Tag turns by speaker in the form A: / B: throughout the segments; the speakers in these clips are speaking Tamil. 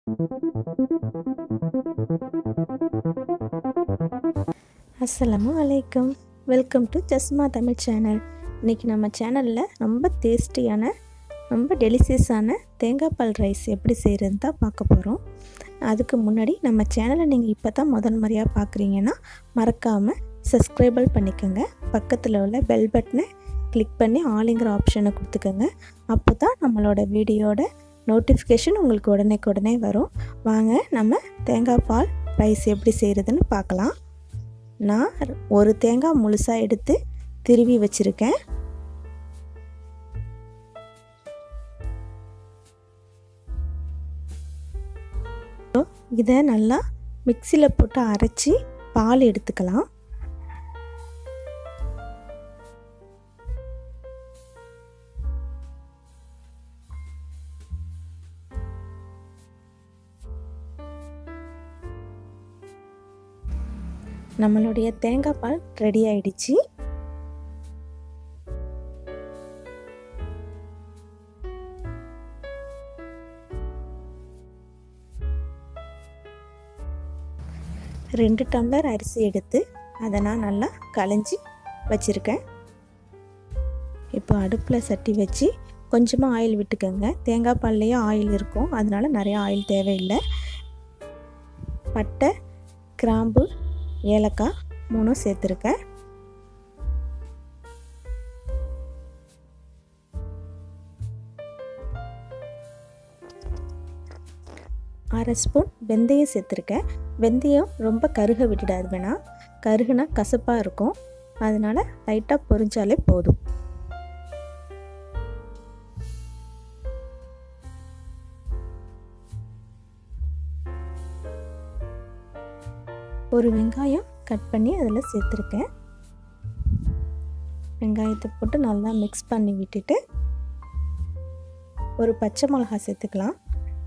A: அஸ்ஸலாமு அலைக்கும் welcome to Jasma Tamil channel இன்றைக்கி நம்ம சேனலில் ரொம்ப டேஸ்டியான ரொம்ப டெலிசியஸான தேங்காய் பால் ரைஸ் எப்படி செய்கிறதுன்னு தான் பார்க்க போகிறோம் அதுக்கு முன்னாடி நம்ம சேனலை நீங்கள் இப்போ தான் முதல் முறையாக பார்க்குறீங்கன்னா மறக்காமல் சப்ஸ்கிரைபிள் பண்ணிக்கோங்க பக்கத்தில் உள்ள பெல் பட்டனை கிளிக் பண்ணி ஆளுங்கிற ஆப்ஷனை கொடுத்துக்கோங்க அப்போ தான் நம்மளோட வீடியோட நோட்டிஃபிகேஷன் உங்களுக்கு உடனே உடனே வரும் வாங்க நம்ம தேங்காய் பால் ரைஸ் எப்படி செய்கிறதுன்னு பார்க்கலாம் நான் ஒரு தேங்காய் முழுசாக எடுத்து திருவி வச்சுருக்கேன் இதை நல்லா மிக்சியில் போட்டு அரைச்சி பால் எடுத்துக்கலாம் நம்மளுடைய தேங்காய் பால் ரெடி ஆயிடுச்சு ரெண்டு டம்ளர் அரிசி எடுத்து அதை நான் நல்லா களைஞ்சி வச்சுருக்கேன் இப்போ அடுப்பில் சட்டி வச்சு கொஞ்சமாக ஆயில் விட்டுக்கோங்க தேங்காய் பால்லையே ஆயில் இருக்கும் அதனால நிறையா ஆயில் தேவையில்லை பட்டை கிராம்பு ஏலக்காய் மூணும் சேர்த்துருக்கேன் அரை ஸ்பூன் வெந்தயம் சேர்த்துருக்கேன் வெந்தயம் ரொம்ப கருக விட்டுடாது வேணாம் கருகுனா கசப்பாக இருக்கும் அதனால் லைட்டாக பொரிஞ்சாலே போதும் ஒரு வெங்காயம் கட் பண்ணி அதில் சேர்த்துருக்கேன் வெங்காயத்தை போட்டு நல்லா மிக்ஸ் பண்ணி விட்டுட்டு ஒரு பச்சை மிளகா சேர்த்துக்கலாம்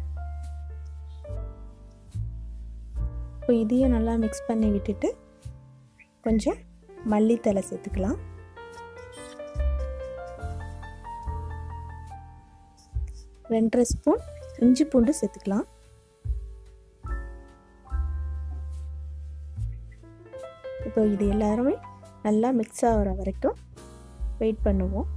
A: இப்போ இதையும் நல்லா மிக்ஸ் பண்ணி விட்டுட்டு கொஞ்சம் மல்லித்தலை சேர்த்துக்கலாம் ரெண்டரை ஸ்பூன் இஞ்சி பூண்டு சேர்த்துக்கலாம் இப்போ இது எல்லாருமே நல்லா மிக்ஸ் ஆகிற வரைக்கும் வெயிட் பண்ணுவோம்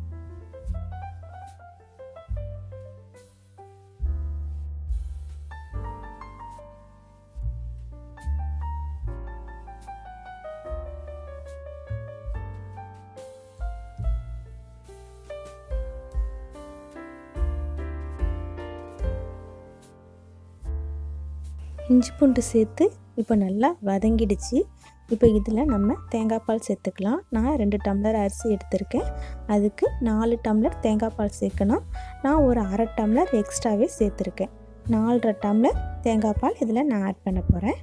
A: இஞ்சி பூண்டு சேர்த்து இப்போ நல்லா வதங்கிடுச்சு இப்போ இதில் நம்ம தேங்காய் பால் சேர்த்துக்கலாம் நான் ரெண்டு டம்ளர் அரிசி எடுத்திருக்கேன் அதுக்கு நாலு டம்ளர் தேங்காய் பால் சேர்க்கணும் நான் ஒரு அரை டம்ளர் எக்ஸ்ட்ராவே சேர்த்துருக்கேன் நாலரை டம்ளர் தேங்காய் பால் இதில் நான் ஆட் பண்ண போகிறேன்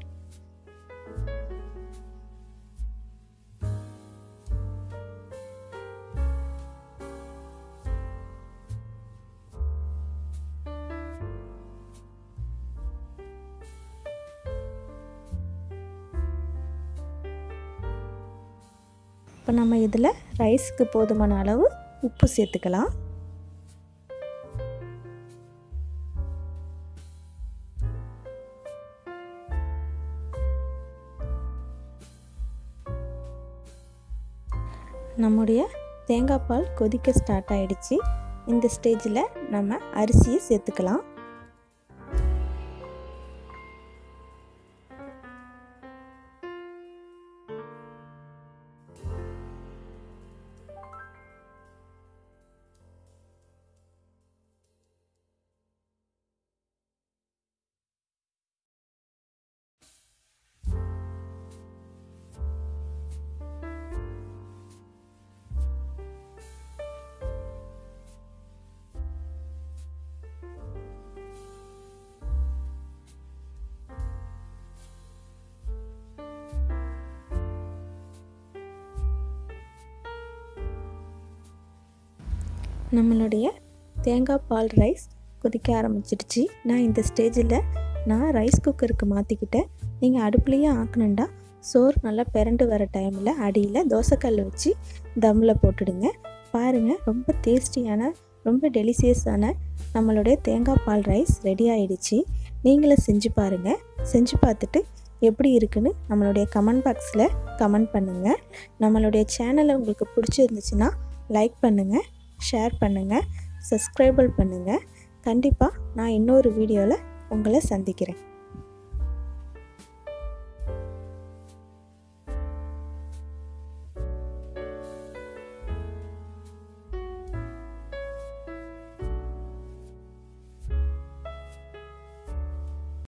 A: இப்போ நம்ம இதில் ரைஸுக்கு போதுமான அளவு உப்பு சேர்த்துக்கலாம் நம்முடைய தேங்காய் பால் கொதிக்க ஸ்டார்ட் ஆகிடுச்சு இந்த ஸ்டேஜில் நம்ம அரிசியை சேர்த்துக்கலாம் நம்மளுடைய தேங்காய் பால் ரைஸ் கொதிக்க ஆரம்பிச்சிடுச்சு நான் இந்த ஸ்டேஜில் நான் ரைஸ் குக்கருக்கு மாற்றிக்கிட்டேன் நீங்கள் அடுப்புலேயே ஆக்கணுண்டா சோறு நல்லா பிறண்டு வர டைமில் அடியில் தோசைக்கல் வச்சு தம்மில் போட்டுடுங்க பாருங்கள் ரொம்ப டேஸ்டியான ரொம்ப டெலிசியஸான நம்மளுடைய தேங்காய் பால் ரைஸ் ரெடி ஆயிடுச்சு நீங்களும் செஞ்சு பாருங்கள் செஞ்சு பார்த்துட்டு எப்படி இருக்குன்னு நம்மளுடைய கமெண்ட் பாக்ஸில் கமெண்ட் பண்ணுங்கள் நம்மளுடைய சேனலை உங்களுக்கு பிடிச்சிருந்துச்சுன்னா லைக் பண்ணுங்கள் ஷேர் பண்ணுங்கள் சப்ஸ்கிரைபிள் பண்ணுங்கள் கண்டிப்பாக நான் இன்னொரு வீடியோவில் உங்களை சந்திக்கிறேன்